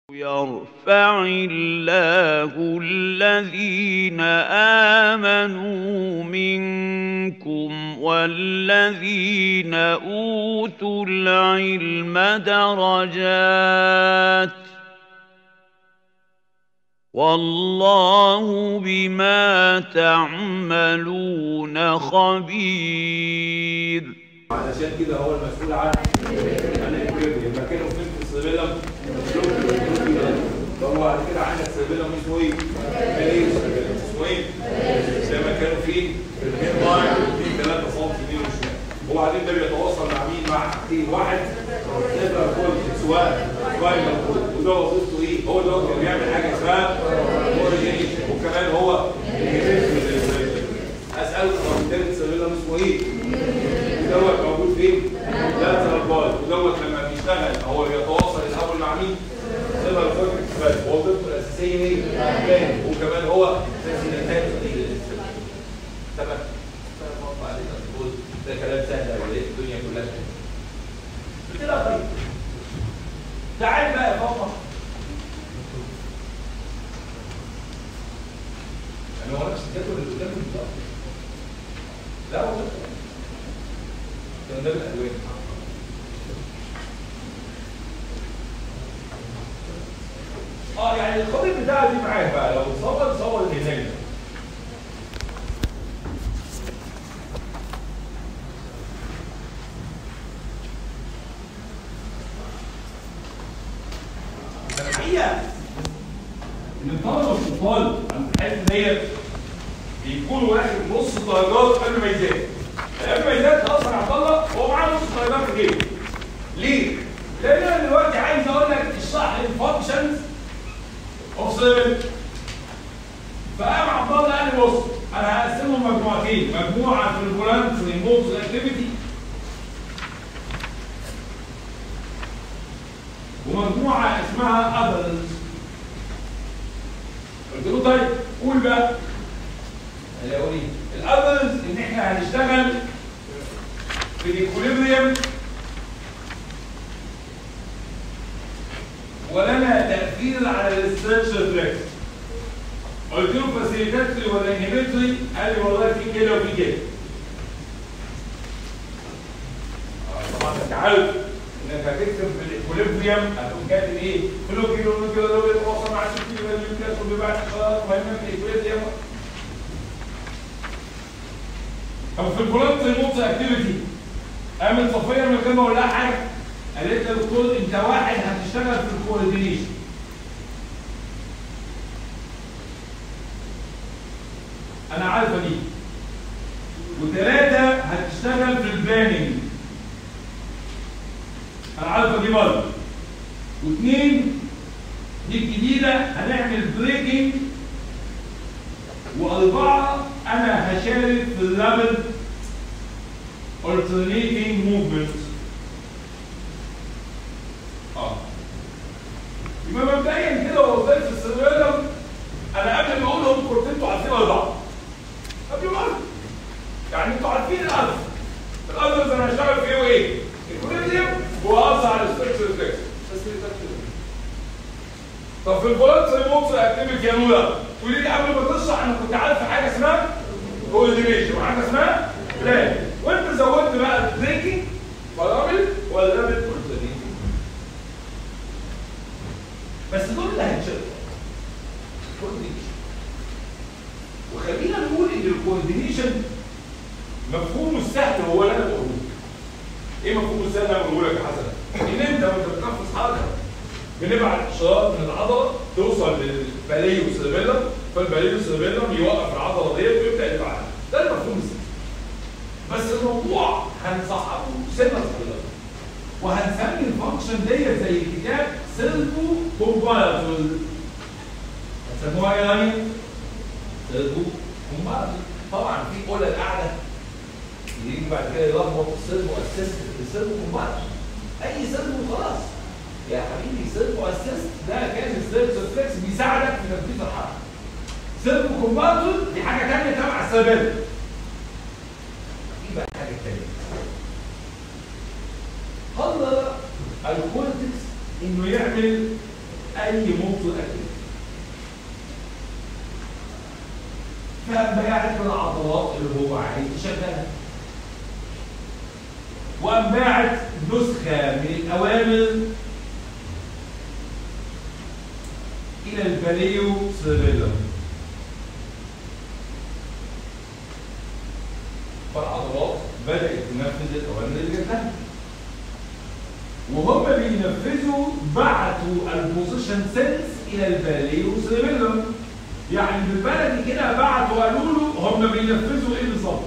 يرفع الله الذين آمنوا منكم والذين أوتوا العلم درجات والله بما تعملون خبير علشان كده هو المسؤول عن عن الكبد لما كانوا فين في السبيلم هو بعد كده عندك سبيلم اسمه ايه؟ ايه اسمه ايه؟ زي ما كانوا فيه في الهيد لاين في 3 سم يمين وشمال وبعدين ده بيتواصل مع مين؟ مع حاجتين واحد تبقى كل سواء سواء وده وظيفته ايه؟ هو ده كان بيعمل حاجه اسمها اوريجينيشن وكمان هو اسالك هو الثالث سبيلم اسمه ايه؟ دوت موجود فين؟ لاترال بال ودوت لما بيشتغل هو بيتواصل الاول مع مين؟ سيبر فوكس بس وظيفته الاساسيه ايه؟ كان وكمان هو تسهيلات تمام ده كلام سهل قوي الدنيا كلها قلت لها طيب تعال بقى يا بابا يعني هو نفس الجدول اللي قدامك بالظبط لا هو ده كان ده الالوان اه يعني الخطيط بتاعها دي معاك بقى لو صور صور اللي هناك ده. الحقيقه ان الطلبه الطوال عند الحته ديت بيكونوا واخد نص درجات قبل ما يذاكر قبل ما يذاكر خلاص انا عبد الله هو معاه نص درجات في جيبه ليه؟ لان انا دلوقتي عايز اقول لك اشرح لي الفانكشنز اوف سيفن فقام عبد الله قال لي بص انا هقسمهم مجموعتين مجموعه في الفولانت ريموت اكتيفيتي ومجموعه اسمها اذرز قلت له طيب قول بقى قال لي اقول ايه؟ الاذرز ان احنا هنشتغل في الايكوليبريم ولنا تاثير على الستريتش ريفلكس قلت له فاسيليتاتري ولا انهبيتري قال لي والله في كده وفي كده آه، طبعا انت عارف انك هتكتب في الايكوليبريم هتقوم كاتب ايه؟ كله كيلو كيلو كيلو ده بيتواصل مع 60 كيلو نيوكليس وبيبعت اشارات مهمه في الايكوليبريم طب في الفولنت ريموت اكتيفيتي قامت صفيه من غير ما اقول لها حاجه قالت لي يا دكتور انت واحد هتشتغل في الكوردينيشن انا عارفه دي وثلاثه هتشتغل في البلاننج انا عارفه دي برضه واثنين دي الجديده هنعمل بريكنج واربعه انا هشارك في اللابل alternating movement اه يبقى مبدئيا كده وظائف السيرفيلم انا قبل ما اقولهم كنت انتوا عارفين اربعه قبل ما اقول يعني انتوا عارفين الارض الارض انا هشتغل في ايه وايه؟ الكوليبريم وهقص على الستركشر ريفلكس بس طب في الفولنت ريموت اكتيفيتي يا نولا تقولي لي قبل ما تشرح انا كنت عارف حاجه اسمها كوردينيشن وحاجه اسمها بلان وانت زودت بقى البريكنج فرامل ولا رابط كوردينيشن بس دول اللي هيتشرحوا كوردينيشن وخلينا نقول ان الكوردينيشن مفهومه السهل هو اللي انا بقوله ايه مفهومه السهل اللي انا بقوله لك يا حسن؟ ان انت وانت بتنفذ حركه بنبعت اشارات من العضله توصل للباليو سيربيلم فالباليو سيربيلم يوقف العضله ديت ويبدا يفعلها ده المفهوم السهل بس الموضوع هنصححه سنه صغيره وهنسمي الفانكشن ديت زي الكتاب سيرفو كومباراتول هتسموها ايه يعني؟ سيرفو كومباراتول طبعا في قله قاعده يجي بعد كده يلخبط السيرفو اسيست السيرفو كومباراتول اي سيرفو خلاص يا حبيبي سيرفو اسيست ده كان السيرفو فليكس بيساعدك في تنفيذ الحركه سيرفو كومباراتول دي حاجه ثانيه تبع السيرفيلم دي بقى حاجه ثانيه قرر الكورتكس انه يعمل اي موتور اكتيف فقام باعت العضلات اللي هو عايز يشغلها وقام باعت نسخه من الاوامر الى الباليو سيربيلم فالعضلات بدات تنفذ الاوامر اللي جات لها وهم بينفذوا بعتوا البوزيشن سيلز الى الباليو سيربيلم يعني بالبلدي كده بعتوا قالوا له هم بينفذوا ايه بالظبط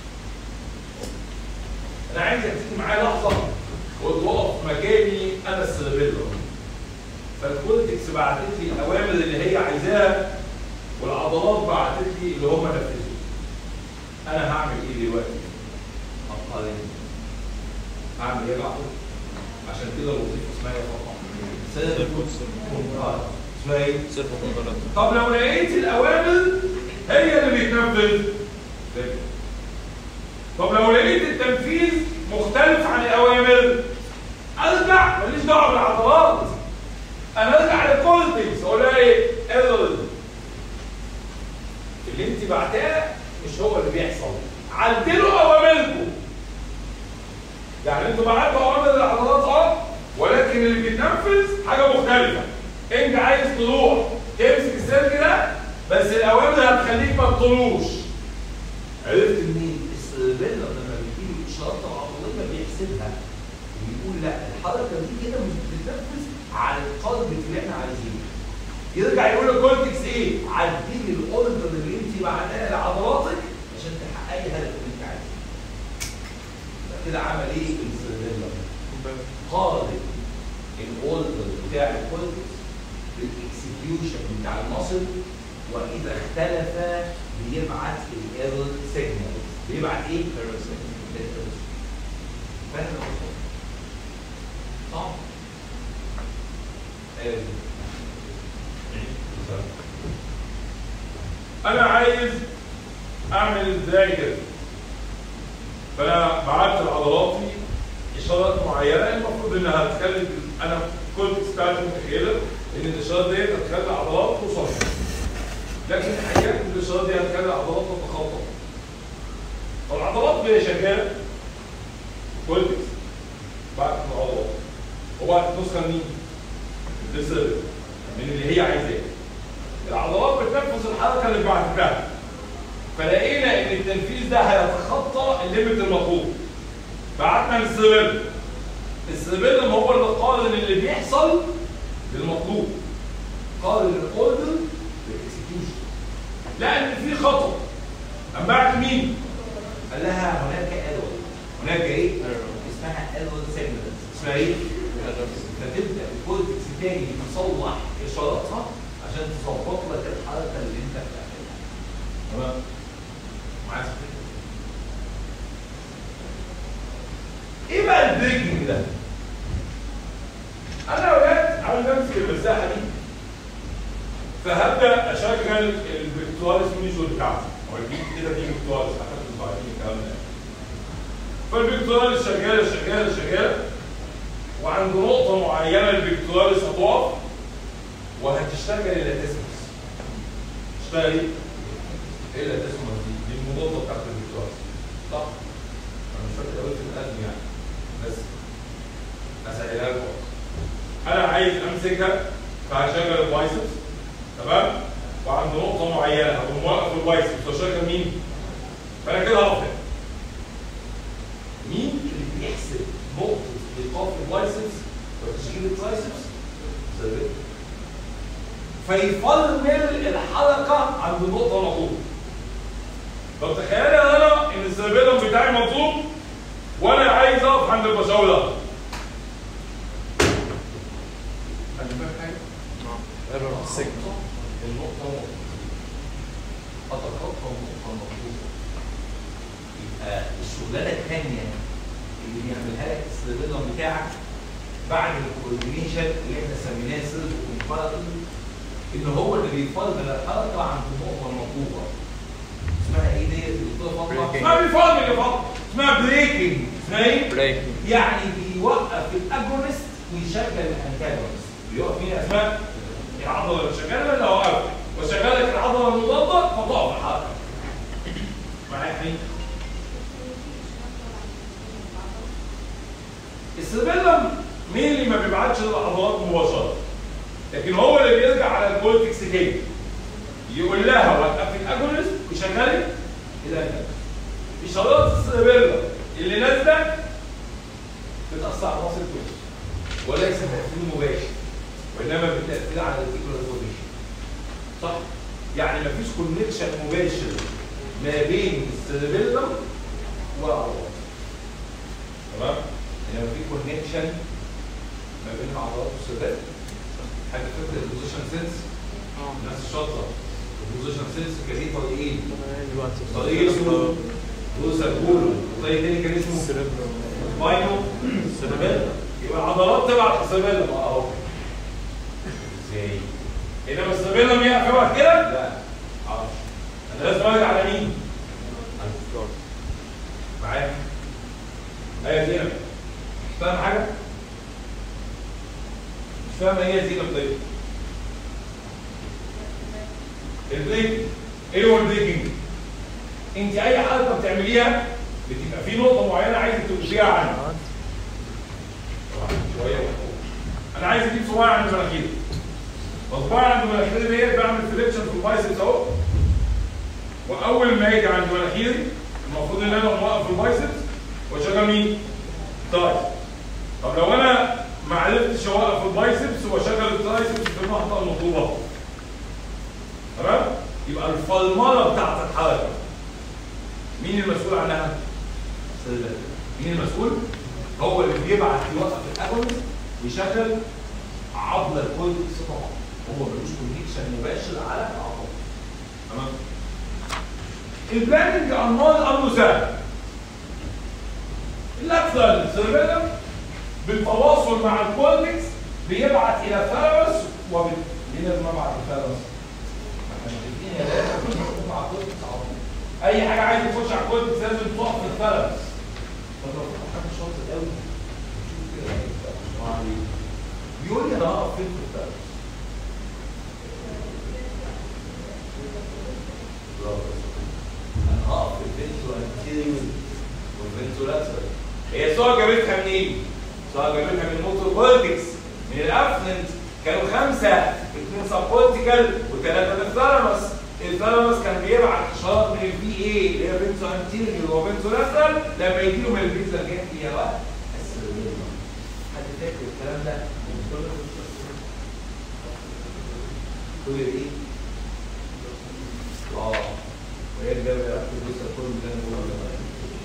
انا عايزك تيجي معايا لحظه وتقف مكاني انا السيربيلم فالكورتكس بعتت لي الاوامر اللي هي عايزاها والعضلات بعتت لي اللي هم نفذوا انا هعمل ايه دلوقتي؟ هقارن هعمل ايه بقى؟ عشان كده الوظيفه اسمها ايه طبعا؟ سيربيلم اسمها ايه؟ صرف مباراة طب لو لقيت الاوامر هي اللي بتنفذ فكرة. طب لو لقيت التنفيذ مختلف عن الاوامر ارجع ماليش دعوه بالعضلات انا ارجع للكورتكس اقول لها ايه؟ ايرور اللي انت بعتاه مش هو اللي بيحصل عدلوا اوامركم يعني انتوا بعتوا اوامر للعضلات اه ولكن اللي بيتنفذ حاجه مختلفه انت عايز تروح تمسك السلك ده بس الاوامر هتخليك ما تطولوش عرفت منين؟ السيربيلا لما بيجيب الاشارات العضليه بيحسبها ويقول لا الحركه دي كده مش بتتنفذ على القلب اللي احنا عايزينه يرجع يقول للكورتكس ايه؟ عدلي الاوردر اللي انت بعتها لعضلاتك عشان تحققي الهدف اللي انت عايزه. يبقى كده عمل ايه السيربيلا؟ قارن الاوردر بتاع الكورتكس بالاكسكيوشن بتاع المصل واذا اختلف بيبعت الايرور سيجنال بيبعت ايه؟ ايرور سيجنال فاهم الخطوة؟ صح؟ ايوه انا عايز اعمل ازاي كده فانا بعت لعضلاتي اشارات معينه المفروض انها تخلي انا كنت بتاعتي متخيله ان الاشارات ديت هتخلي العضلات توصل لكن الحقيقه ان الاشارات دي هتخلي العضلات تتخطى فالعضلات وهي شغاله كورتكس بعد العضلات وبعد نسخه مين؟ للسيرفر من اللي هي عايزاه العضلات بتنفذ الحركه اللي بعتها فلقينا ان التنفيذ ده هيتخطى الليمت المطلوب بعتنا للسيرفر السيرفر هو اللي قارن اللي بيحصل بالمطلوب قارن الاوردر بالاكسكيوشن لان في خطا قام بعت مين؟ قال لها هناك ايرور هناك ايه؟ اسمها ايرور سيجنالز اسمها ايه؟ فتبدا الكورتكس تاني تصلح اشاراتها عشان تظبط لك الحركه اللي انت بتعملها تمام؟ معايا فكرة؟ ايه بقى البريكنج ده؟ انا يا ولاد عاوز امسك المساحه دي فهبدا اشغل الفيكتواليس ميجور بتاعتي هو دي كده دي فيكتواليس احنا انتوا عارفين الكلام ده فالفيكتواليس شغاله شغاله شغاله وعند نقطه معينه الفيكتواليس هتقف وهتشتغل الى تسمس تشتغل ايه؟ ايه الى تسمس دي؟ دي المضادة بتاعت الفيكتواليس صح؟ انا مش فاكر قوي في القلب يعني بس اسهلها لكم انا عايز امسكها فهشغل البايسبس تمام وعند نقطه معينه هقوم موقف البايسبس واشغل مين؟ فانا كده هقف هنا. مين اللي بيحسب نقطه ايقاف البايسبس وتشغيل الترايسبس؟ سيرفيت فيفرمل الحركه عند نقطه مطلوبه طب تخيل يا انا ان السيرفيلم بتاعي مطلوب وانا عايز اقف عند البشاوي ده انا فاهم حاجه؟ ايرور سيجنال النقطة نقطة أتخطى النقطة المطلوبة يبقى الشغلانة الثانية اللي بيعملها لك السيرفيلم بتاعك بعد الكوردينيشن اللي احنا سميناه سيرف كومبارتل ان هو اللي بيفرض الحركة عند النقطة المطلوبة اسمها ايه ديت الدكتور فاطمة؟ Braking. اسمها بيفرض يا فاطمة اسمها بريكنج اسمها ايه؟ بريكنج يعني بيوقف الاجونست ويشغل الانتاجونست بيوقف مين يا اسماء؟ العضله اللي شغاله اللي واقفه وشغاله العضله المضاده فتقف الحركه معايا يا حبيبي السيربيلم مين اللي ما بيبعتش للعضلات مباشره لكن هو اللي بيرجع على الكورتكس تاني يقول لها وقف الاجونست وشغلت الى النفس اشارات السيربيلم اللي نازله بتاثر على راس الكورتكس وليس تاثير مباشر وانما بالتاثير على الريتيكولار فورميشن صح يعني مفيش كونكشن مباشر ما بين السيربيلم والعضلات تمام انما في كونكشن ما بين العضلات والسيربيلم حاجه فكره البوزيشن سينس الناس الشاطره البوزيشن سينس كان ايه طريقين طريق اسمه بوزا كولو وطريق تاني كان اسمه سباينو سيربيلم يبقى العضلات تبع السيربيلم اهو ازاي انما السيربيلم يقف يقف كده لا معرفش انا لازم ارجع على مين معايا ايوه زينب مش فاهم حاجه مش فاهم ايه يا زينب طيب البريك ايه هو البريكنج انت اي حركه بتعمليها بتبقى في نقطه معينه عايزه توقفيها عنها شويه انا عايز اجيب صباعي عند مناخيري فصباعي عند مناخيري ديت بعمل فليكشن في البايسبس اهو واول ما يجي عند مناخيري المفروض ان انا موقف البايسبس واشغل مين؟ طيب طب لو انا ما عرفتش اوقف البايسبس واشغل الترايسبس في النقطه المطلوبه تمام؟ يبقى الفلمره بتاعت الحركه مين المسؤول عنها؟ السيرفر مين المسؤول؟ هو اللي بيبعت يوقف الاجونست ويشغل عضله الكورتكس طبعا هو ملوش كونكشن مباشر على العضله تمام؟ البلاننج انواع امره سهل اللاترال سيربيلم بالتواصل مع الكورتكس بيبعت الى الثالاموس وبال ليه لازم ابعت الثالاموس؟ احنا متفقين يا لازم مع الكورتكس على طول اي حاجه عايز تخش على الكورتكس لازم تقف في الثالاموس طب لو كنت حد شاطر قوي شوف كده ايه الثالاموس بيقول لي انا هقف فين في الثالاموس برافو انا هقف في الفنترو انتيريور والفنترو لاترال هي الصور جابتها منين؟ الصور جابتها من الموتور كورتكس من الافلنت كانوا خمسه اثنين سبورتيكال وثلاثه للثالاموس الثالاموس كان بيبعت اشارات من البي اي اللي هي بنتو انتيريور وبنتو لاترال لما يجي له من البيتزا جانجليا بقى السيربيلم حد فاكر الكلام ده؟ كل ايه؟ اه ويرجع يركز الجزء كله اللي انا بقوله ده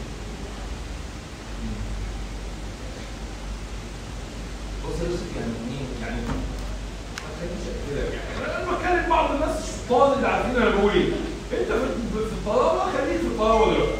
بص يا يوسف يعني مين يعني ما تخليش كده يعني انا بكلم بعض الناس الشطار اللي عارفين انا بقول ايه انت في في الطراوه خليك في الطراوه دلوقتي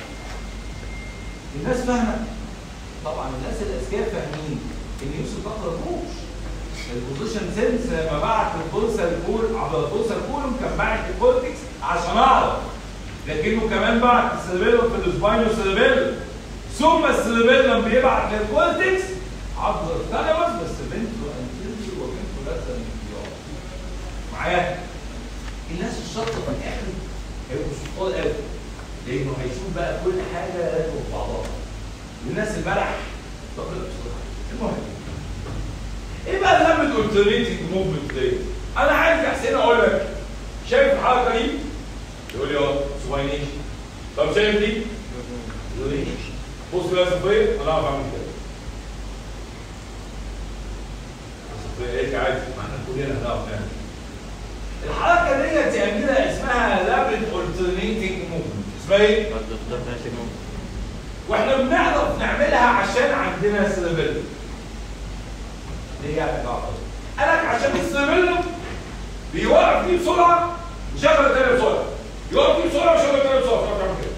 الناس فاهمه طبعا الناس الاذكياء فاهمين ان يوسف ما طردوش البوزيشن سنس لما بعت الدورسال كول عبر الدورسال كولوم كان بعت الكورتكس عشان اعرف لكنه كمان بعت السيربيلم في السباينو سيربيلم ثم السيربيلم بيبعت للكورتكس عبر الثالاموس بس بنتو انتيريور وبنتو لاترال انفيار معايا الناس الشاطره في الاخر هيبقوا شطار قوي لانه هيشوف بقى كل حاجه راكبه في بعضها والناس البلح بقرا بسرعه المهم ايه بقى لما الالترنيتنج موفمنت دي؟ انا عايز يا حسين اقول لك شايف الحركه دي؟ يقول لي اه سوينيش طب شايف دي؟ يقول لي بص يا صفيه انا هعرف اعمل كده صفيه ايه عادي ما احنا كلنا هنعرف نعمل الحركه ديت يا اميره اسمها لابد الترنيتنج موفمنت اسمها ايه؟ واحنا بنعرف نعملها عشان عندنا سيربيلم ليه يعني بعض قال لك عشان السيربيلم بيوقف دي بسرعه وشغل الثانيه بسرعه يوقف دي بسرعه وشغل الثانيه بسرعه تعرف تعمل كده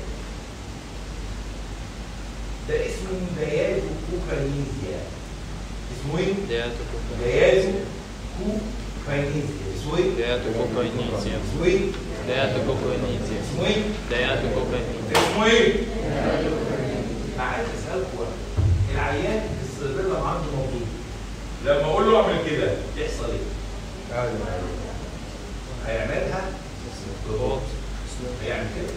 ده اسمه ديازو كوكاينيزيا اسمه ايه؟ ديازو كوكاينيزيا اسمه ايه؟ Deatococainizia. اسمه ايه؟ Deatococainizia. اسمه ايه؟ Deatococainizia. اسمه ايه؟ انا عايز اسالكم واحد. العيان السيربيلم عنده موضوع لما اقول له اعمل كده يحصل ايه؟ هيعملها بالغلط هيعمل كده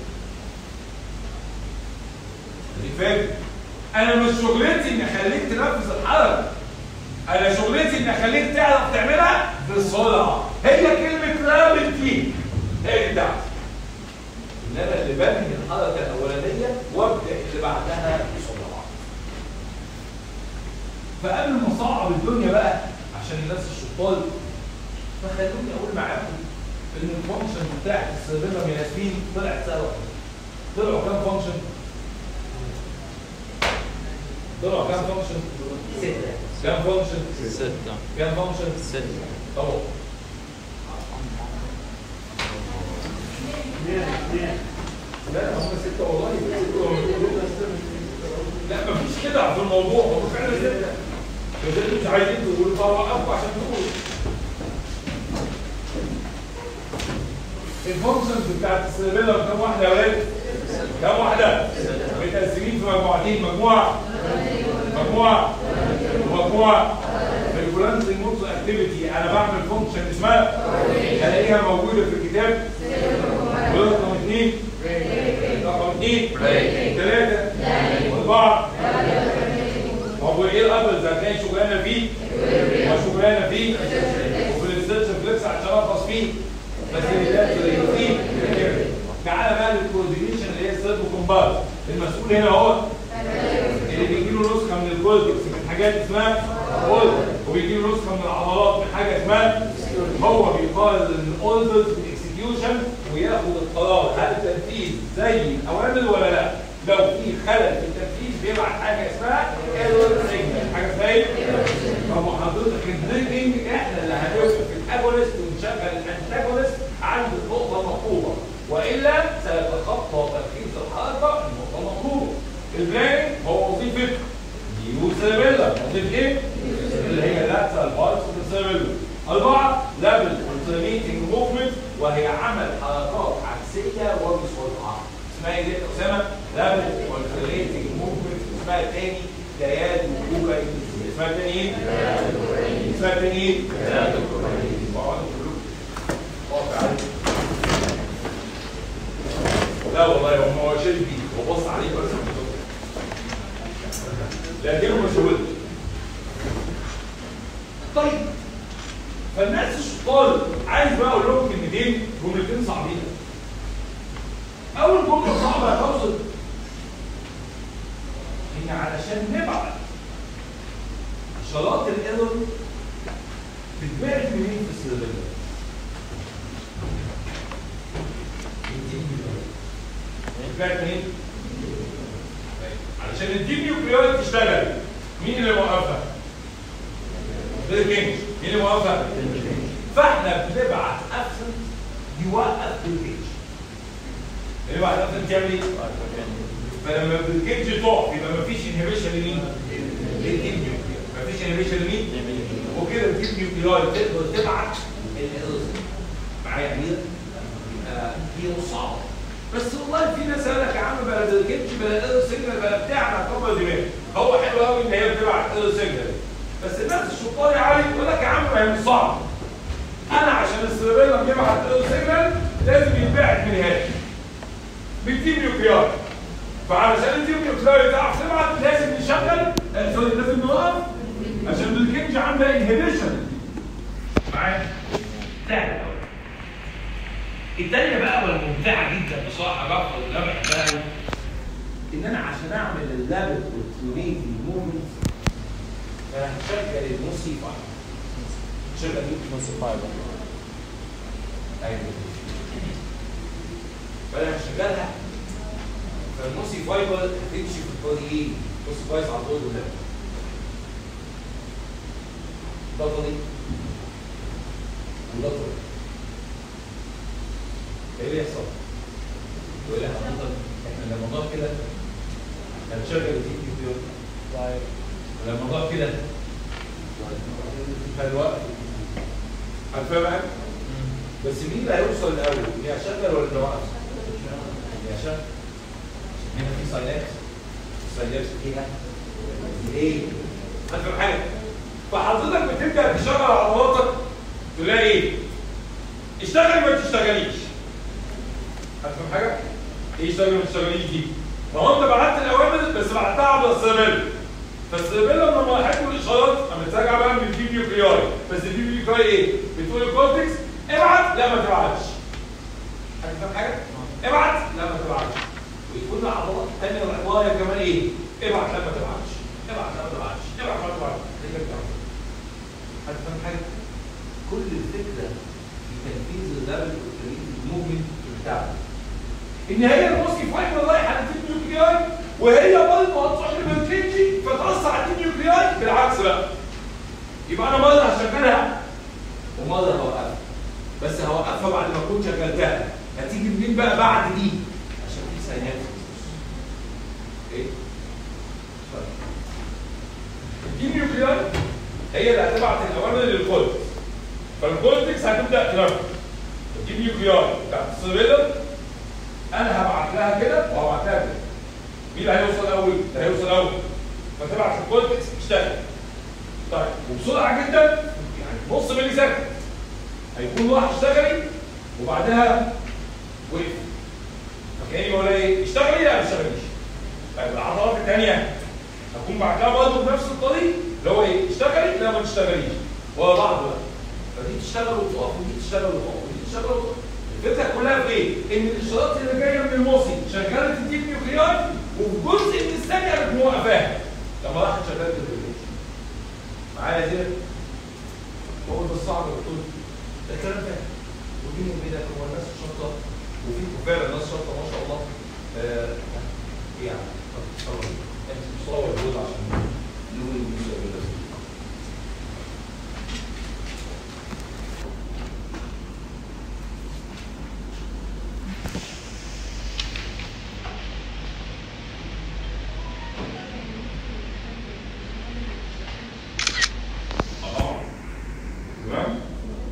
دي فاهم انا مش شغلتي اني اخليك تنفذ الحركه انا شغلتي اني اخليك تعرف تعملها بسرعه هي كلمه رابط دي هي دي بتاعتي ان انا اللي بنهي الحركه الاولانيه وابدا اللي بعدها بسرعه فقبل ما اصعب الدنيا بقى عشان الناس الشطار فخلوني اقول معاكم ان الفانكشن بتاعت السيرفيلر ياسمين طلعت سوا طلعوا كام فانكشن؟ طلعوا كام فانكشن؟ ستة كام فانكشن؟ ستة كام فانكشن؟ ستة طبعا لا هم ستة والله لا مفيش كده في الموضوع هو فعلا ستة بس انتوا مش عايزين تقولوا فوقفوا عشان تقولوا الفانكشنز بتاعت السيرفيلر كام واحدة يا ولاد؟ كام واحدة؟ متقسمين في مجموعتين مجموعة مجموعة ومجموعة الفريكولانس الموتو اكتيفيتي انا بعمل فانكشن اسمها الاقيها موجودة في الكتاب رقم اثنين رقم اثنين ثلاثة أربعة طب وايه الابلز هتلاقي شغلانه فيه وشغلانه فيه وفي الستيتش فليكس عشان ارقص فيه بس اللي ده فيه تعالى بقى للكوردينيشن اللي هي السيرفو كومبار المسؤول هنا هو اللي بيجي له نسخه من الكولتكس من حاجات اسمها اولد وبيجي له نسخه من العضلات من حاجه اسمها هو بيقارن الاولدز بالاكسكيوشن وياخد القرار هل التنفيذ زي الاوامر ولا لا لو في خلل في التنفيذ بيبعت حاجه اسمها ايرور سيجنال حاجه اسمها ايه؟ طب حضرتك البريكنج احنا اللي هنوقف الاجونست ونشغل الانتاجونست عند النقطه المطلوبه والا سيتخطى تركيز الحركه النقطه المطلوبه البلان هو وظيفه يوسابيلا وظيفه ايه؟ اللي هي لاترال بارتس اوف السيربيلا أربعة لابل alternating موفمنت وهي عمل حركات عكسية وبسرعة اسمها ايه دي يا أسامة؟ لابل alternating موفمنت اسمها التاني دياد وكوكا اسمها التاني ايه؟ اسمها التاني ايه؟ اقعدوا كلكم اقف عليك لا والله هم هو شايف بيك وبص عليك بس لكنه مش ولد طيب فالناس الشطار عايز بقى اقول لهم كلمتين جملتين صعبين اول جمله صعبه يا كوثر هي علشان نبعت اشارات الايرور بتبعت منين في السيرفر بتبعت منين؟ علشان الدي نيوكليويد تشتغل مين اللي موقفها؟ بالكينج مين اللي موقفها؟ فاحنا بنبعت ابسنت يوقف بالكينج اللي بعد ابسنت يعمل ايه؟ فلما بالكينج تقف يبقى مفيش انهبيشن لمين؟ للدي نيوكليويد مفيش انهبيشن لمين؟ وكده الدي نيوكليويد تقدر تبعت الايرز معايا امير؟ يبقى هي صعبه بس والله في ناس قال لك يا عم بلا بالكينج بلا ايرز سيجنال بلا بتاع ما كبر دماغي هو حلو قوي ان هي بتبعت ايرز سيجنال بس الناس الشطار يا علي يقول لك يا عم ما هي مش صعبه انا عشان السيربيلا بيبعت ايرور سيجنال لازم يتبعت من هنا بالتيم نيوكليار فعلشان التيم نيوكليار تعرف تبعت لازم نشغل آه، سوري لازم نوقف عشان بالكنج عندها انهبيشن معايا سهل قوي التانية بقى والممتعة جدا بصراحة بقى اللي انا بحبها قوي ان انا عشان اعمل اللابت والتونيتي موفمنت فانا هشغل الموسيقى شغل ايه؟ موسيقى ايوه فانا هشغلها فالموسي فايبر هتمشي في الطريقين بص كويس على الطول ده ده طريق وده طريق ايه اللي يحصل؟ يقول لي حضرتك احنا لما نقف كده هنشغل التيك توك لما نقف كده فالوقت هتفهم معاك؟ بس مين اللي هيوصل الاول؟ اللي هيشغل ولا اللي واقف؟ اللي هيشغل هنا في سايلات السايلات فيها ايه؟ هتفهم حاجه؟ فحضرتك بتبدا تشغل عضلاتك تلاقي ايه؟ اشتغلي ما تشتغليش هتفهم حاجه؟ ايه اشتغلي ما تشتغليش دي؟ ما هو انت بعت الاوامر بس بعتها على السيرفيلا فالسيرفيلا لما هيحكوا الاشارات اما تراجع بقى من الدي نيوكلياي بس الدي نيوكلياي ايه؟ بتقول الكورتكس ابعت لا ما تبعتش هتفهم حاجه؟ ابعت لا ما تبعتش ويكون العضلات الثانيه والعضلات كمان ايه؟ ابعت لا ما تبعتش ابعت لا ما تبعتش ابعت ما تبعتش هي كده هتفهم حاجه؟ كل الفكره في تنفيذ الليفل الموفمنت بتاعك ان هي الموسكي فايبر رايحه على التيم نيوكلياي وهي برضه هتروح للبنترينجي فتاثر على التيم نيوكلياي بالعكس بقى يبقى انا مره هشغلها ومره هوقفها بس هوقفها بعد ما اكون شغلتها هتيجي منين بقى بعد دي عشان في ثانيات في النص. ايه طيب التيم نيوكلياي هي اللي هتبعت الاوامر للكورتكس فالكورتكس هتبدا تنفذ التيم نيوكلياي بتاعت السيرفيلر انا هبعت لها كده وهبعت لها كده مين اللي هيوصل الاول؟ اللي هيوصل الاول فتبعت الكورتكس تشتغل طيب وبسرعه جدا يعني نص ملي سكند هيكون راح اشتغلي وبعدها وقف فكاني بقول لها ايه؟ اشتغلي لا ما تشتغليش طيب العضلات الثانيه هكون بعتها برضه بنفس الطريق اللي هو ايه؟ اشتغلي لا ما تشتغليش ورا بعض بقى فدي تشتغل وتقف ودي تشتغل وتقف ودي تشتغل وتقف الفكره كلها في ايه؟ ان الاشارات اللي جايه من الموصي شغاله الديب نيوكلياي وفي جزء من الثانيه قامت موقفاها لما راحت شغاله الريليشن معايا يا زين؟ بقول بالصعب قلت له ده الكلام ده وبيني وبينك هو الناس شاطره وفيكم فعلا ناس شاطره ما شاء الله آه، ايه يعني؟ طب صور انت صور الوضع عشان نقول المستقبل ده اه تمام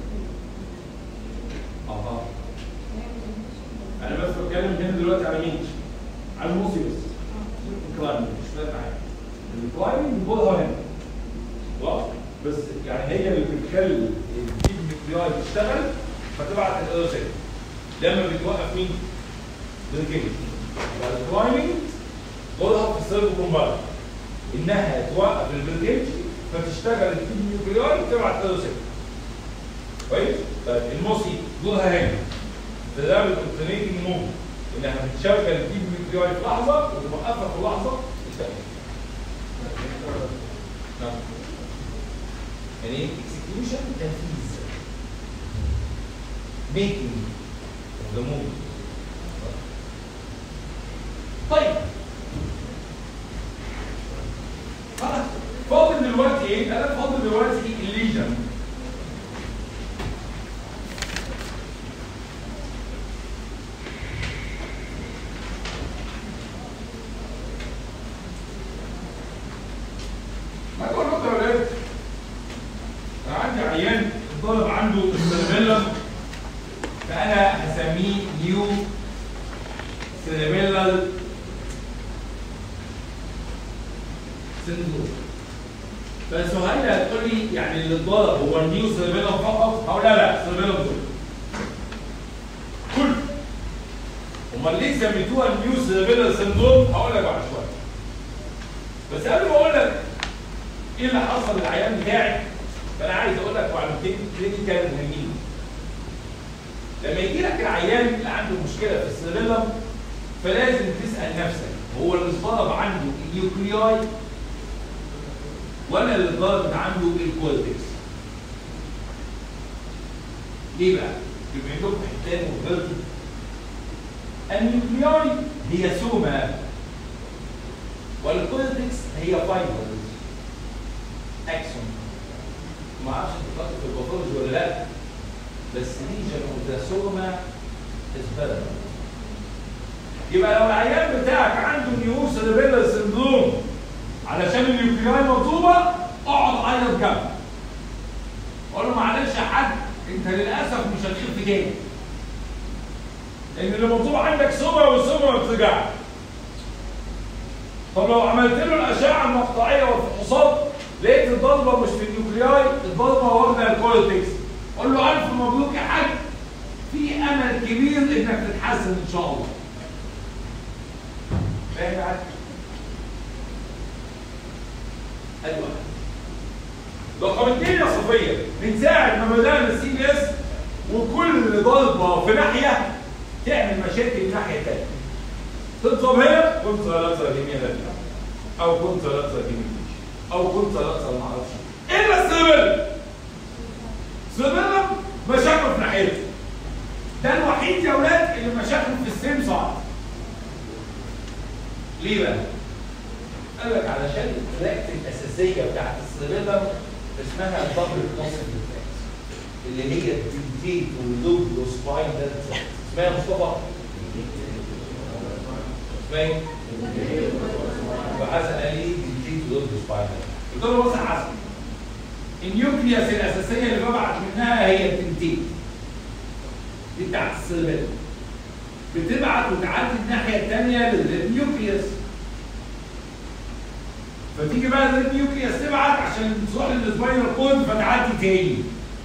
اه انا بس بتكلم هنا دلوقتي على مين على الموسي بس الكلايمنج مش فارق معايا الكلايمنج بيقولها هنا خلاص بس يعني هي اللي بتخلي الديب نيوكلياي تشتغل فتبعت الايرو سيجنال لما بتوقف مين؟ بالكينج يبقى الكلايمنج دورها في السيرفو كومباوند انها توقف البريدج فتشتغل الديب نيوكلياي وتبعت ايرو سيجنال كويس؟ طيب الموسي دورها هنا في اللعبه الالترنيتنج موفمنت انها بتشغل الديب نيوكلياي في لحظه وتوقفها في اللحظه الثانيه نعم يعني ايه اكسكيوشن تنفيذ ميكينج ذا موفمنت طيب خلاص فاضل دلوقتي ايه؟ انا فاضل دلوقتي الليجن ما تقول نقطة يا ولاد أنا عندي عيان الطالب عنده السيربيلم فأنا هسميه نيو سيربيلال سندروم فسهيلة هتقول لي يعني اللي اتضرب هو النيو سيربيلم فقط؟ هقول لا لا سيربيلم كله كله امال ليه سميتوها النيو سيربيلال سندروم؟ هقول لك بعد شوية بس قبل ما اقول لك ايه اللي حصل للعيان بتاعي فانا عايز اقول لك معلومتين كلينيكال مهمين لما يجي لك العيان اللي عنده مشكله في السيريلم فلازم تسال نفسك هو اللي اتضرب عنده النيوكلياي ولا اللي اتضرب عنده الكورتكس ليه بقى؟ بما انكم حتان وفيرتي النيوكلياي هي سوما والكورتكس هي فايبرز اكسون ما اعرفش انت قرأت في الباثولوجي ولا لا بس ليجن اوف ذا سوما از يبقى لو العيان بتاعك عنده نيو سيربيلر سندروم علشان النيوكلياي مطلوبه اقعد عيط جنبه قول له معلش يا حاج انت للاسف مش هتخف تاني لان اللي مطلوب عندك سوما والسوما ما بترجعش طب لو عملت له الاشعه المقطعيه والفحوصات لقيت الضربه مش في النيوكلياي الضربه واخده الكورتكس قول له الف مبروك يا حاج في امل كبير انك تتحسن ان شاء الله فاهم يا حاج؟ ايوه رقم اثنين يا صفيه من ساعه ما بدانا السي بي اس وكل ضربه في ناحيه تعمل مشاكل الناحيه الثانيه تضرب هنا كنت لابسه اليمين هنا او كنت لابسه اليمين او كنت لابسه ما اعرفش الا السبل سبل مشاكل في ناحيته ده الوحيد يا اولاد اللي مشاكله في السيم صعب ليه بقى؟ قال لك علشان التراكت الاساسيه بتاعت السبيلم اسمها دبل كونسبت اللي هي التنتيت واللوب والسباين ده اسمها يا مصطفى اسمها ايه؟ وحسن قال لي تنتيت واللوب والسباين قلت له بص يا حسن النيوكليوس الاساسيه اللي ببعت منها هي التنتيت دي بتاعت السبيلم بتبعت وتعدي الناحيه الثانيه للنيوكليوس فتيجي بقى النيوكليوس تبعت عشان تروح للسباينال كود فتعدي تاني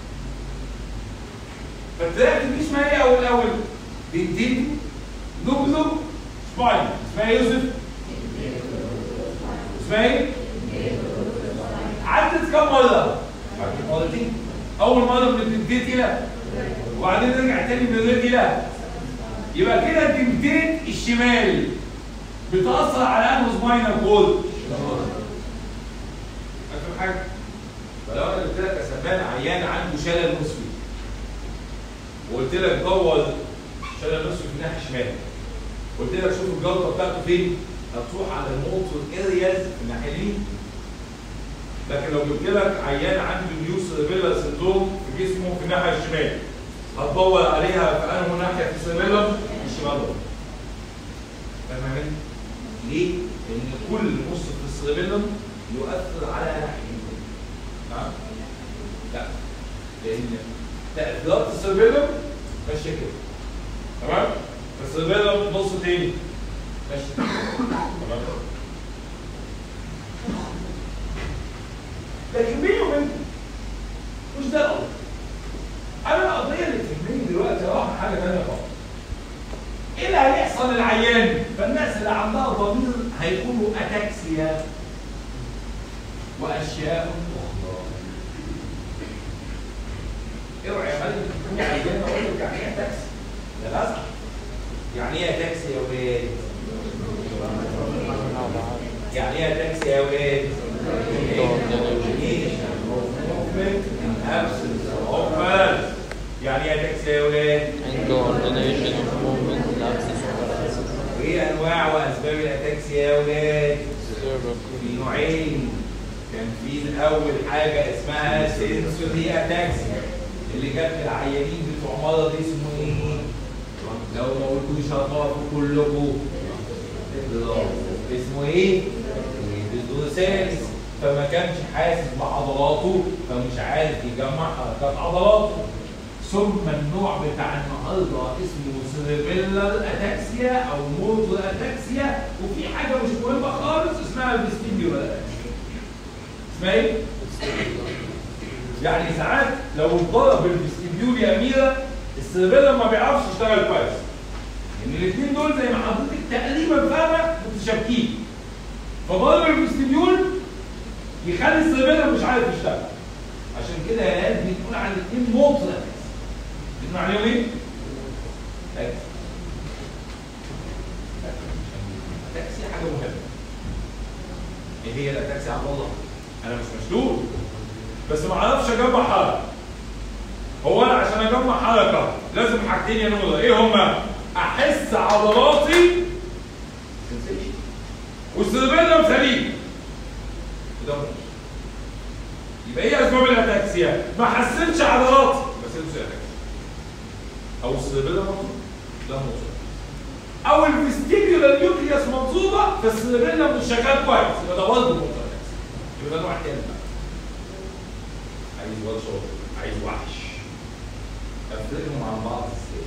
فالتراك دي اسمها ايه اول اول؟ بنتين لوب لوب سباين اسمها ايه يا يوسف؟ اسمها ايه؟ عدت كم مره؟ عدت مرتين اول مره من الدنتيت الى وبعدين نرجع تاني من الريد الى يبقى كده الدنتيت الشمال بتاثر على انه سباينال كود فاهم حاجه؟ فلو انا قلت لك يا سلمان عيان عنده شلل نصفي وقلت لك دور شلل نصفي في الناحيه الشمال قلت لك شوف الجلطه بتاعته فين هتروح على الموتور ارياز في الناحيه اليمين لكن لو جبت لك عيان عنده نيو سيربيلا سندروم في جسمه في الناحيه الشمال هتدور عليها في انه ناحيه في السيربيلا الشمال ده فاهمين؟ ليه؟ لان كل نص في السيربيلم يؤثر على ناحيتين نعم؟ لا لان تأثيرات السيربيلم ماشيه كده تمام؟ السيربيلم نص تاني ماشي تمام؟ لكن بيني وبينكم مش ده القضيه انا القضيه اللي تهمني دلوقتي راح حاجه ثانيه خالص ايه اللي هيحصل للعيان فالناس اللي عندها ضمير هيكونوا اتاكسيا واشياء اخرى اوعى يا مالك تكون عيان اقول لك يعني ايه تاكسي للاسف يعني ايه تاكسي يا ولاد يعني ايه تاكسي يا ولاد Coordination of movement in absence of balance. يعني ايه تاكسي يا ولاد and coordination of movement in absence of balance. وايه انواع واسباب الاتاكسي يا ولاد Cerebral في نوعين كان في الاول حاجه اسمها سنسوري اتاكسيا اللي جت العيانين بتوع مرض اسمه ايه؟ لو ما قلتوش هتعرفوا كلكم اضراب. اسمه ايه؟ الدوسالس فما كانش حاسس بعضلاته فمش عارف يجمع حركات عضلاته ثم النوع بتاع النهارده اسمه سيربيلر اتاكسيا او موتور اتاكسيا وفي حاجه مش مهمه خالص اسمها فيستيبيولار اتاكسيا اسمها ايه؟ يعني ساعات لو اتضرب الفيستيبيول يا اميره السيربيلر ما بيعرفش يشتغل كويس ان الاثنين دول زي ما حضرتك تقريبا فاهمه متشابكين فضرب الفيستيبيول يخلي السيربيلر مش عارف يشتغل عشان كده يا ناس بنقول على الاثنين موتور اتاكسيا بنقول عليهم ايه؟ تاكسي تاكسي حاجه مهمه ايه هي الاتاكسي يا عبد الله؟ انا مش مشلول بس ما اعرفش اجمع حركه هو انا عشان اجمع حركه لازم حاجتين يا نور ايه هما؟ احس عضلاتي والسيربيلم سليم وده مش يبقى ايه اسباب الاتاكسيا؟ ما حسنش عضلاتي بس انتوا اتاكسيا او السيربيلم مطلوب ده مطلوب او الفيستيبيولار نيوكليوس منصوبه فالسيربيلم مش شغال كويس يبقى ده برضه مطلوب يبقى ده نوع تاني بقى عايز واد شاطر عايز وحش افرقهم عن بعض ازاي؟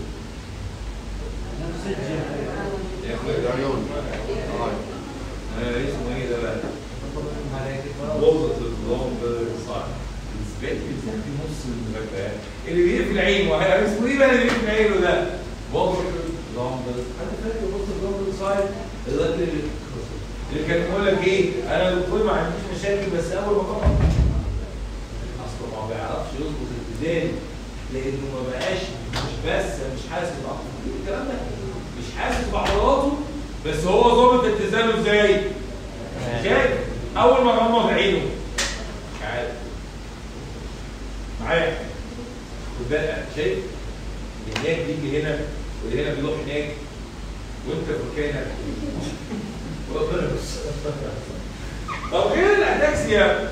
يا اخويا ده عيون آه، اسمه ايه ده بقى؟ وظة اللونج سايد بالنسبة لي بتدي نص المذاكرة اللي بيقفل عينه اسمه ايه بقى اللي بيقفل عينه ده؟ بوبر جامبل حد فاكر بص الجامبل سايد الراجل اللي اللي كان بيقول لك ايه انا دكتور ما عنديش مشاكل بس اول ما طبعا اصله ما بيعرفش يظبط الاتزان لانه ما بقاش مش بس مش حاسس بعضلاته الكلام ده مش حاسس بعضلاته بس هو ظابط اتزانه ازاي؟ شايف اول ما غمض عينه مش عارف معايا خد بالك شايف اللي هناك بيجي هنا واللي هنا بيروح هناك وانت في مكانك وربنا يستر. طب غير الاتاكسيا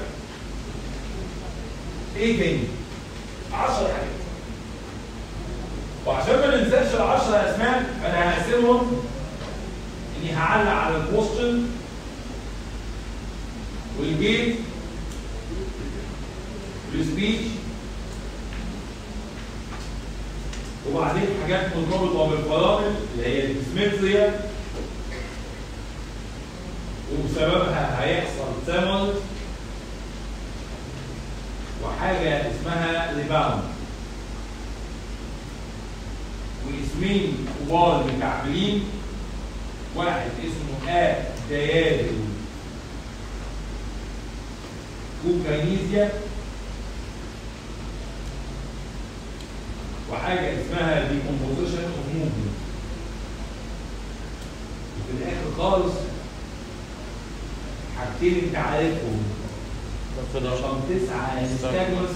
ايه تاني؟ 10 حاجات وعشان ما ننساش ال 10 اسماء فانا هقسمهم اني هعلق على البوستن والجيت والسبيتش وبعدين حاجات مرتبطه بالفرامل اللي هي الديسمتريا وبسببها هيحصل ثمر وحاجه اسمها ريباوند واسمين كبار مكعبلين واحد اسمه آ ديادل كوكاينيزيا وحاجه اسمها decomposition of movement وفي الاخر خالص حاجتين انت عارفهم رقم تسعه نستجمس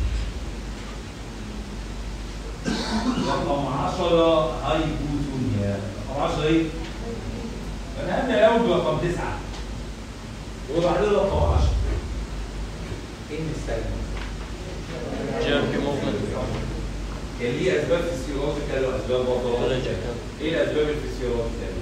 رقم 10 هايبوتونيا رقم 10 ايه؟ انا هبدا الاول برقم تسعه وبعدين رقم 10 ايه نستجمس؟ jerky movement كان ليه اسباب فيسيولوجيكال واسباب باثولوجيكال ايه الاسباب الفسيولوجيكال؟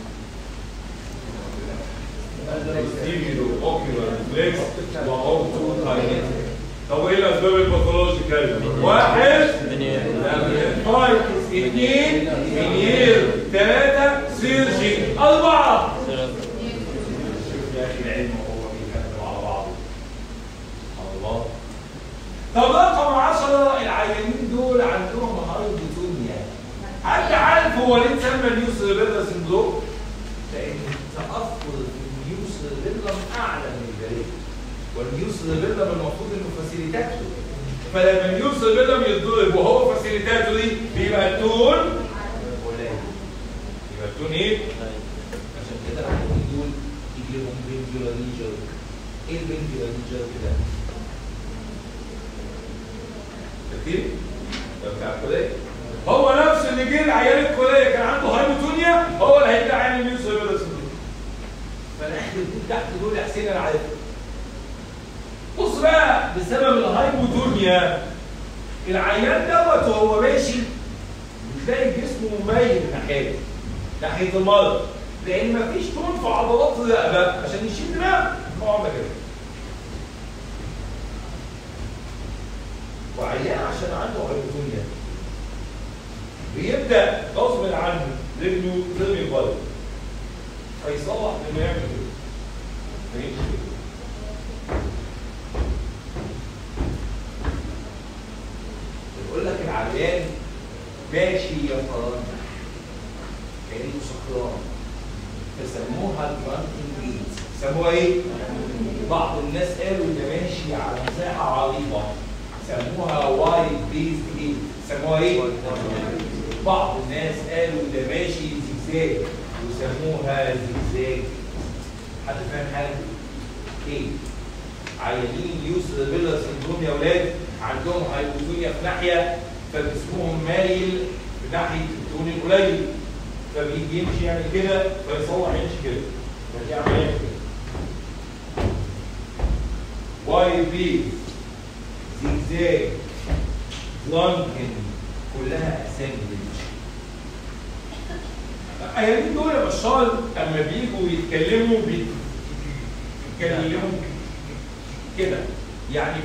ستيريو اوكيولار ريفلكس واوتو كاينيتيك طب ايه الاسباب الباثولوجيكال؟ واحد فايتس اثنين منير ثلاثة سيرجي أربعة يا أخي العلم هو بيكمل على بعضه الله طب رقم 10 العيانين دول عندهم هايبوتونيا حد عارف هو ليه اتسمى النيو سيربيلا سندروم؟ لأن التأثر في النيو سيربيلا أعلى من الجريء والنيو سيربيلا المفروض إنه فاسيليتاتو فلما النيو سيربيلا يتضرب وهو فاسيليتاتو دي بيبقى التون قليل يبقى التون إيه؟ عشان كده العيانين دول يجي لهم بنجولا ريجر ايه البنجولا ريجر كده؟ كتير؟ ده بتاع الكلية هو نفس اللي جه العيال الكلية كان عنده هايبوتونيا هو اللي هيجي عيان الميوس هيبرس فالاحد دول تحت دول يا حسين انا عارفهم بص بقى بسبب الهايبوتونيا العيان دوت وهو ماشي بتلاقي جسمه مميل ناحيته ناحيه المرض لان مفيش تون في عضلات الرقبه عشان يشيل دماغه اقعد كده وعيان عشان عنده هايبوتونيا بيبدا غصب عنه رجله ترمي بره فيصلح انه يعمل كده فيمشي كده بيقول لك العيان ماشي يا فرنسا كانه سكران فسموها الدرانكن بيت سموها ايه؟ بعض الناس قالوا ده ماشي على مساحه عريضه سموها وايد بيز ايه؟ سموها ايه؟ بعض الناس قالوا ده ماشي زجزاج وسموها زجزاج حد فاهم حاجه؟ ايه؟ عيانين يوسف بيلا سندروم يا ولاد عندهم هايبوتونيا في ناحيه فجسمهم مايل بناحيه التون القليل فبيجي يمشي يعمل كده فيصلح يمشي كده فيعمل يعمل كده واي بي زجزاج لانكن كلها اسامي للمشي العيانين دول يا بشار اما بيجوا يتكلموا بيتكلموا كده يعني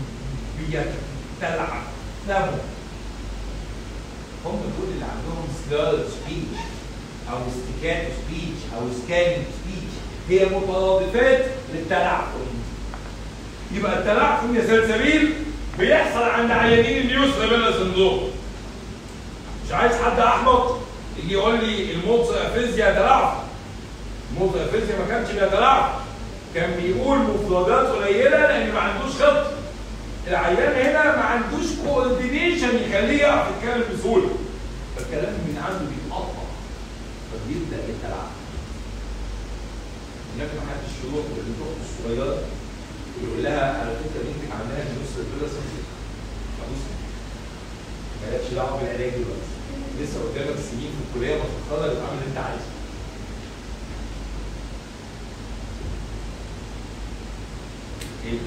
بيتلعب نمو هم دول اللي عندهم سلار سبيتش او استيكاتو سبيتش او سكانينج سبيتش هي مترادفات للتلعثم يبقى التلعثم يا سلسبيل بيحصل عند عيانين النيوس بيلا سندروم مش عايز حد احمق يجي يقول لي الموت فيزياء تلاعب الموت فيزياء ما كانش بيتلاعب كان بيقول مفردات قليله لان ما عندوش خط العيان هنا ما عندوش كوردينيشن يخليه يعرف يتكلم بسهوله فالكلام من عنده بيتقطع فبيبدا يتلاعب هناك ما حدش يروح للبنت الصغيره ويقول لها على فكره بنتك عندها نص البيضه سنتي خلاص مالكش دعوه بالعلاج دلوقتي لسه قدامك سنين في الكليه ما تتخرج اعمل اللي انت عايزه ايه؟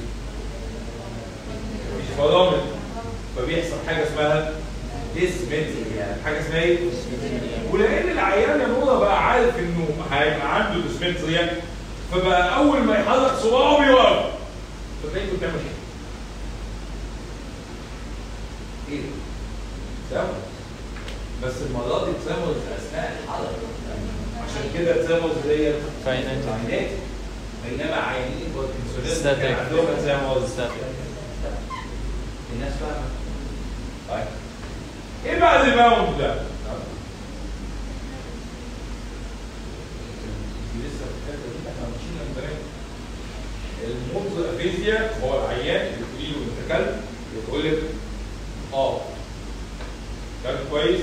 مفيش فرامل فبيحصل حاجه اسمها ديسمنتريا حاجه اسمها ايه؟ ولان العيان يا نورة بقى عارف انه هيبقى عنده ديسمنتريا فبقى اول ما يحرك صباعه بيوقف فتلاقيه بتعمل كده ايه؟ تسامر بس المرات دي تسامر في اثناء الحركه عشان كده تسامر ديت فاينانت عينات بينما عيانين الباركنسونيزم Static. كان عندهم تسامر Static. الناس فاهمه طيب ايه بقى الريباوند ده؟ لسه في الحته دي احنا مشينا من زمان الموت افيزيا هو العيان اللي تقولي له انت كلب يقول لك اه كلب كويس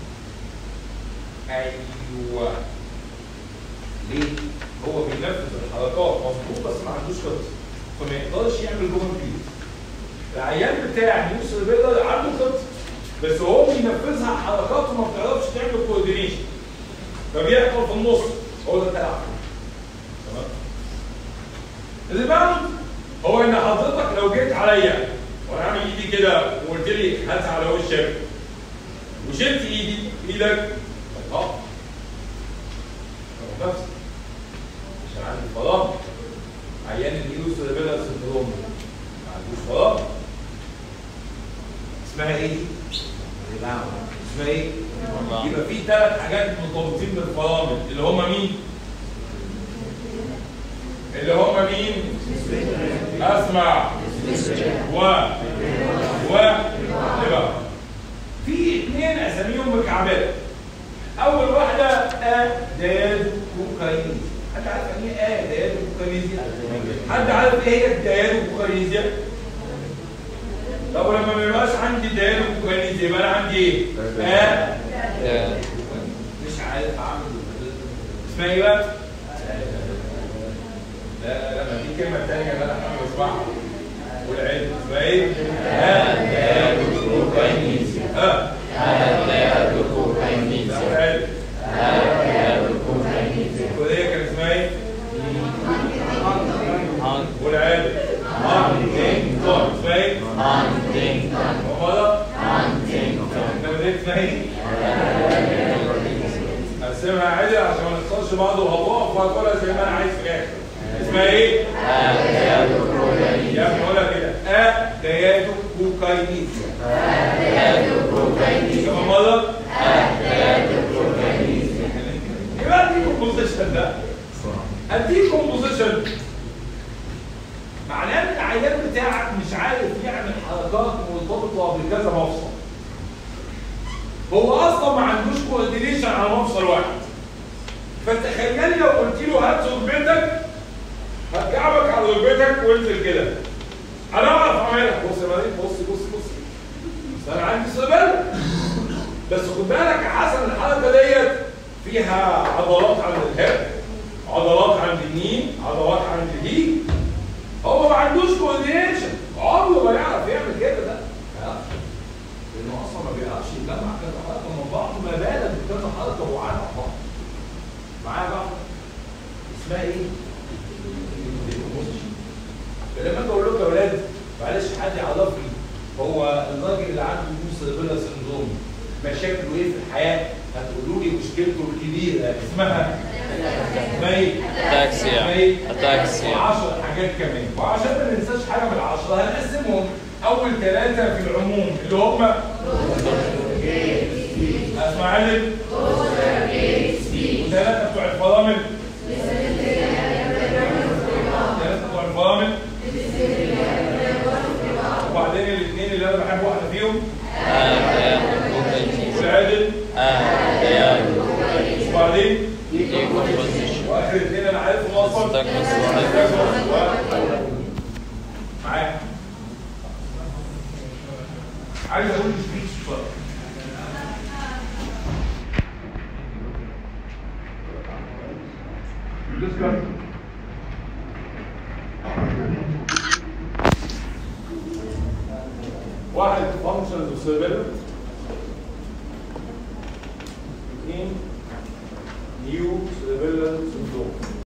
ايوه ليه؟ هو بينفذ الحركات مظبوط بس ما عندوش خطه فما يقدرش يعمل جمل كتير العيان بتاع نيوس بيقدر عنده خطه بس هو بينفذها حركات وما بتعرفش تعمل كوردينيشن فبيحصل في النص هو ده التلاعب تمام الريباوند هو ان حضرتك لو جيت عليا وانا عامل ايدي كده وقلت لي هات على وشك وشلت ايدي ايدك اه نفسك عشان عندي فراغ عيان النيوس ريبيلا سندروم ما عندوش فراغ اسمها ايه دي؟ ريباوند اسمها ايه؟ Rebound. يبقى في ثلاث حاجات مرتبطين بالفرامل اللي هم مين؟ اللي هم مين؟ اسمع و و يبقى في اثنين اساميهم مكعبات اول واحده اداد كوكايين حد عارف يعني ايه اداد كوكايين حد عارف ايه هي الدياد كوكايين طب لما ما يبقاش عندي دياد كوكايين يبقى انا عندي ايه؟ اه مش عارف اعمل اسمها ايه بقى؟ لا لا لا ما دي كلمة تانية بقى انا بسمعها والعلم اسمها ايه؟ ها ها ها والعلم الكلية كان اسمها ايه؟ والعلم هانتينغتون اسمها ايه؟ ومرة انت بديت اسمها ايه؟ قسمها عادي عشان ما نخسرش بعض وهتقف وهتقولها زي ما انا عايز في الاخر اسمها ايه؟ يا ابني قولها كده ا ديادو كوكاينيزيا كمان مرة يبقى دي كومبوزيشن ده اديك كومبوزيشن معناه ان العيان بتاعك مش عارف يعمل حركات مرتبطه بكذا مفصل هو اصلا ما عندوش كوردينيشن على مفصل واحد فتخيلي لو قلت له هات ركبتك هتكعبك على ركبتك وانزل كده انا اعرف اعملها بص يا مريم بص بص بص بس انا عندي سبب بس خد بالك يا حسن الحركه ديت فيها عضلات عند الهب عضلات عند النين عضلات عند الهيج هو ما عندوش كوردينيشن عمره ما يعرف يعمل كده ده ما يعرفش لانه اصلا ما بيعرفش يجمع كذا حركه من بعض ما بالك بكذا حركه وهو عارف بعض معايا بقى اسمها ايه؟ الكومبوزيشن فلما اجي اقول لكم يا اولاد معلش حد يعرفني هو الراجل اللي عنده موسى بيلا سندروم مشاكله ايه في الحياه؟ هتقولوا لي مشكلته الكبيره اسمها اسمها ايه؟ أتاكسيا. أتاكسيا. و10 حاجات كمان وعشان ما ننساش حاجه من العشره هنقسمهم اول ثلاثه في العموم اللي هم اسمع علم وثلاثه بتوع الفرامل ثلاثه بتوع الفرامل وبعدين الاثنين وبعدين decomposition واخر اثنين انا عارفهم اصلا Stagnates معايا عايز اقول سبيتش بسرعه discuss واحد functions of cerebellum اثنين new cerebellum syndrome